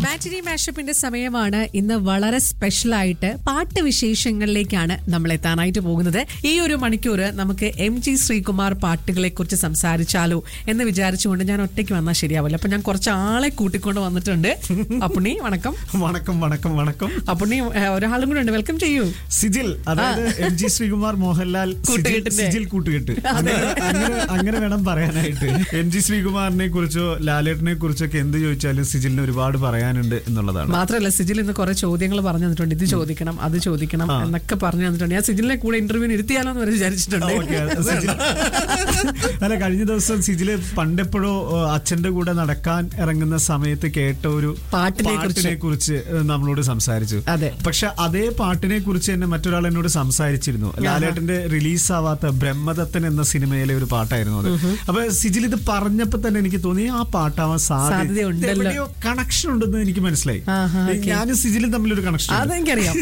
മാറ്റിനി മാഷപ്പിന്റെ സമയമാണ് ഇന്ന് വളരെ സ്പെഷ്യൽ ആയിട്ട് പാട്ട് വിശേഷങ്ങളിലേക്കാണ് നമ്മൾ എത്താനായിട്ട് പോകുന്നത് ഈ ഒരു മണിക്കൂർ നമുക്ക് എം ജി ശ്രീകുമാർ പാട്ടുകളെ കുറിച്ച് സംസാരിച്ചാലോ എന്ന് വിചാരിച്ചുകൊണ്ട് ഞാൻ ഒറ്റയ്ക്ക് വന്നാൽ ശരിയാവില്ല അപ്പൊ ഞാൻ കുറച്ച് ആളെ കൂട്ടിക്കൊണ്ട് വന്നിട്ടുണ്ട് അപ്പുണ്ണി വണക്കം വണക്കം വണക്കം വണക്കം അപ്പുണ്ണി ഏഹ്, ഒരാളും കൂടെ ഉണ്ട് വെൽക്കം ചെയ്യൂ സിജിൽ അതായത് എം ജി ശ്രീകുമാർ മോഹൻലാൽ സിജിൽ- കൂട്ടുകെട്ടിന്റെ. സിജിൽ കൂട്ടുകെട്ട് അങ്ങനെ അങ്ങനെ അങ്ങനെ വേണം പറയാനായിട്ട് എം ജി ശ്രീകുമാറിനെ കുറിച്ചോ ലാലേട്ടനെ കുറിച്ചൊക്കെ എന്ത് ചോദിച്ചാലും സിജിലിന് ഒരുപാട് പറയാനുണ്ട് എന്നുള്ളതാണ് മാത്രമല്ല സിജിൽ ഇന്ന് കുറെ ചോദ്യങ്ങൾ പറഞ്ഞു തന്നിട്ടുണ്ട് ഇത് ചോദിക്കണം അത് ചോദിക്കണം എന്നൊക്കെ പറഞ്ഞു തന്നിട്ടുണ്ട് ഞാൻ സിജിലിനെ കൂടെ ഇന്റർവ്യൂവിന് ഇരുത്തിയാലോ എന്ന് വരെ വിചാരിച്ചിട്ടുണ്ട് ഓക്കേ, സിജിൽ- അല്ല കഴിഞ്ഞ ദിവസം സിജില് പണ്ടെപ്പോഴോ ഏഹ്, അച്ഛന്റെ കൂടെ നടക്കാൻ ഇറങ്ങുന്ന സമയത്ത് കേട്ട ഒരു പാട്ടിനെ കുറിച്ച്. കുറിച്ച് ഏഹ്, നമ്മളോട് സംസാരിച്ചു അതെ. പക്ഷെ അതേ പാട്ടിനെ കുറിച്ച് തന്നെ മറ്റൊരാൾ എന്നോട് സംസാരിച്ചിരുന്നു ലാലേട്ടന്റെ റിലീസ് ആവാത്ത ബ്രഹ്മദത്തൻ എന്ന സിനിമയിലെ ഒരു പാട്ടായിരുന്നു അത് അപ്പൊ സിജിൽ ഇത് പറഞ്ഞപ്പോ തന്നെ എനിക്ക് തോന്നി ആ പാട്ടാവാൻ സാധ്യതയുണ്ടല്ലോ. കണക്ഷൻ ഉണ്ടെന്ന് എനിക്ക് മനസ്സിലായി ആഹാ, ഓക്കേ. ഞാനും സിജിലും തമ്മിലൊരു കണക്ഷൻ അതെനിക്കറിയാം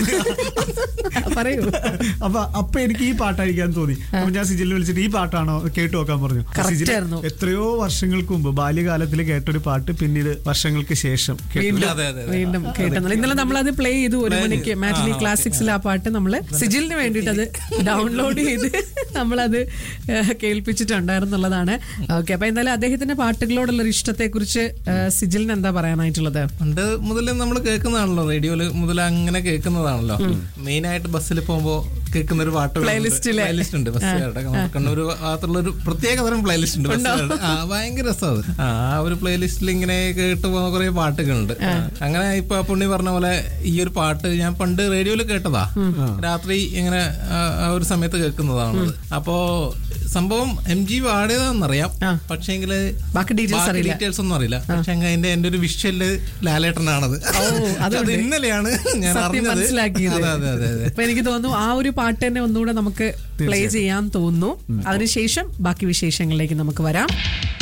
പറയൂ അപ്പൊ അപ്പൊ എനിക്ക് ഈ പാട്ടായിരിക്കാൻ തോന്നി അപ്പൊ ഞാൻ സിജിലിനെ വിളിച്ചിട്ട് ഈ പാട്ടാണോ കേട്ടു നോക്കാൻ പറഞ്ഞു Correct സിജില് ആയിരുന്നു. എത്രയോ വർഷങ്ങൾക്ക് മുമ്പ് ബാല്യകാലത്തിൽ കേട്ടൊരു പാട്ട് പിന്നീട് വർഷങ്ങൾക്ക് ശേഷം കേട്ടു. വീണ്ടും അതെ, അതെ, അതെ. വീണ്ടും കേട്ടെന്നുള്ള ഇന്നലെ നമ്മൾ അത് പ്ലേ ചെയ്തു ഒരു മണിക്ക് മാറ്റിനി ക്ലാസിക്സിൽ ആ പാട്ട് നമ്മള് സിജിലിന് വേണ്ടിയിട്ട് അത് ഡൗൺലോഡ് ചെയ്ത് നമ്മളത് ഏഹ്, കേൾപ്പിച്ചിട്ടുണ്ടായിരുന്നുള്ളതാണ് ഓക്കെ അപ്പൊ എന്തായാലും അദ്ദേഹത്തിന്റെ പാട്ടുകളോടുള്ള ഒരു ഇഷ്ടത്തെ കുറിച്ച് സിജിലിന് എന്താ പറയാനായിട്ടുള്ളത് പണ്ട് മുതൽ നമ്മൾ കേൾക്കുന്നതാണല്ലോ റേഡിയോയില് മുതൽ അങ്ങനെ കേൾക്കുന്നതാണല്ലോ മെയിൻ ആയിട്ട് ബസ്സിൽ പോകുമ്പോ കേൾക്കുന്ന ഒരു പാട്ട് Playlist ല്. പ്ലേലിസ്റ്റ് ഉണ്ട് ബസ്സുകാരുടെ കണ്ണൂർ ഭാഗത്തുള്ള ഒരു പ്രത്യേക തരം പ്ലേലിസ്റ്റ് ഉണ്ട് ബസ്സുകാരുടെ ആ ഭയങ്കര രസം അത് ആ ആ ഒരു പ്ലേലിസ്റ്റിൽ ഇങ്ങനെ കേട്ട് പോകുന്ന കുറെ പാട്ടുകളുണ്ട് അങ്ങനെ ഇപ്പൊ ആ പുണ്ണി പറഞ്ഞ പോലെ ഈ ഒരു പാട്ട് ഞാൻ പണ്ട് റേഡിയോയിൽ കേട്ടതാ രാത്രി ഇങ്ങനെ ആ ആ ഒരു സമയത്ത് കേൾക്കുന്നതാണ് അപ്പോ സംഭവം എം ജി പാടിയതാണെന്നറിയാം പക്ഷേങ്കില് ബാക്കി details അറിയില്ല. ഡീറ്റെയിൽസ് ഒന്നും അറിയില്ല പക്ഷെ അതിന്റെ എന്റെ ഒരു വിഷ്വല് ലാലേട്ടനാണത് അതുണ്ട്. അത് ഇന്നലെയാണ് ഞാൻ സത്യം അറിഞ്ഞത് മനസ്സിലാക്കിയത് അതെ അതെ അതെ അതെ അപ്പൊ എനിക്ക് തോന്നുന്നു ആ ഒരു പാട്ട് തന്നെ ഒന്നുകൂടെ നമുക്ക് പ്ലേ ചെയ്യാൻ തോന്നുന്നു അതിനുശേഷം ബാക്കി വിശേഷങ്ങളിലേക്ക് നമുക്ക് വരാം